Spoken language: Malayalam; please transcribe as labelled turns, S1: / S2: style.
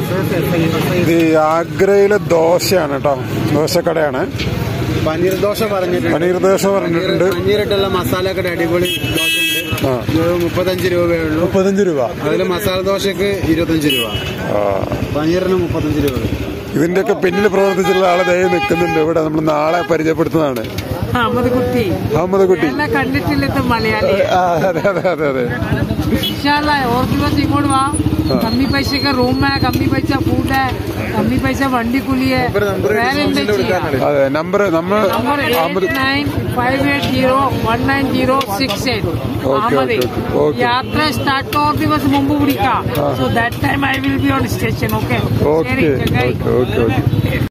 S1: ഇത് ഈ ആഗ്രയിലെ ദോശയാണ് കേട്ടോ ദോശക്കടയാണ്
S2: പനീർ ദോശ പറഞ്ഞിട്ടുണ്ട്
S1: പനീർ ദോശ പറഞ്ഞിട്ടുണ്ട്
S2: പനീറിട്ടുള്ള മസാലക്കട അടിപൊളി ദോശ ഉണ്ട്
S1: ആ.
S2: ഇത് മുപ്പത്തഞ്ച് രൂപയേ ഉള്ളൂ
S1: മുപ്പത്തഞ്ച് രൂപ
S2: അതിൽ മസാല ദോശക്ക് ഇരുപത്തഞ്ച് രൂപ
S1: ആ.
S2: പനീറിന് മുപ്പത്തഞ്ച് രൂപ
S1: ഇതിന്റെയൊക്കെ പിന്നിൽ പ്രവർത്തിച്ചിട്ടുള്ള ആളെ ദയ നിൽക്കുന്നുണ്ട് ഇവിടെ നമ്മൾ നാളെ പരിചയപ്പെടുത്തുന്നതാണ്
S3: അഹമ്മദ് കുട്ടി
S1: അഹമ്മദ് കുട്ടി
S3: എന്നെ കണ്ടിട്ടില്ലത്തെ മലയാളി
S1: ആ, അതെ അതെ അതെ അതെ
S3: ഇൻഷാല്ല ഓർ ദിവസം ഇങ്ങോട്ട് വാ കമ്മി പൈസക്ക് റൂം है കമ്മി പൈസ ഫുഡ് है കമ്മി പൈസ വണ്ടി കൂലി है വേറെ എന്താ ചെയ്യാ
S1: അതെ നമ്പർ നമ്മൾ
S3: number
S1: Ahmad
S3: eight nine five eight zero one nine zero six eight Ahmad
S1: okay, okay.
S3: യാത്ര സ്റ്റാർട്ട് ഓർ ദിവസം മുമ്പ് പിടിക്കാം so that time I will be on station okay
S1: okay
S3: ശരി ചങ്ങായി
S1: ഓക്കെ ഓക്കെ ഓക്കെ